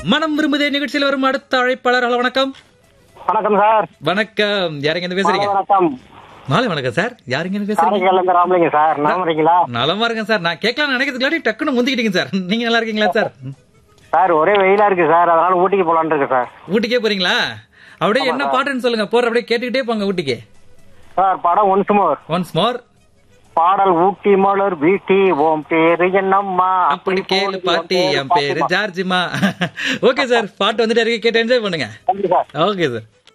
மனம் விரும்புதே நிகழ்ச்சியில் வரும் அடுத்த அழைப்பாளர் ஹலோ வணக்கம் வணக்கம் சார் வணக்கம் யாருங்க இருந்து பேசுறீங்க வணக்கம் மாலை வணக்கம் சார் யாருங்க இருந்து பேசுறீங்க காரைக்கால் இருந்து ராமலிங்க சார் நல்லா இருக்கீங்களா நலமா இருக்கேன் சார் நான் கேட்கலாம் நினைக்கிறதுக்கு டக்குன்னு முந்திக்கிட்டீங்க சார் நீங்க நல்லா இருக்கீங்களா சார் சார் ஒரே வெயிலா இருக்கு சார் அதனால ஊட்டிக்கு போலான்னு இருக்கு சார் ஊட்டிக்கே போறீங்களா அப்படியே என்ன பாட்டுன்னு சொல்லுங்க போற அப்படியே கேட்டுக்கிட்டே போங்க ஊட்டிக்கு சார் படம் ஒன்ஸ் மோர் ஒன்ஸ் மோர் பாடல் ஊட்டி மலர் வீட்டி ஓம் பேரு என்னம்மா அப்படி கேளு பாட்டி என் பேரு ஜார்ஜிமா ஓகே சார் பாட்டு வந்துட்டு இருக்கு கேட்டு என்ஜாய் பண்ணுங்க நன்றி சார் ஓகே சார்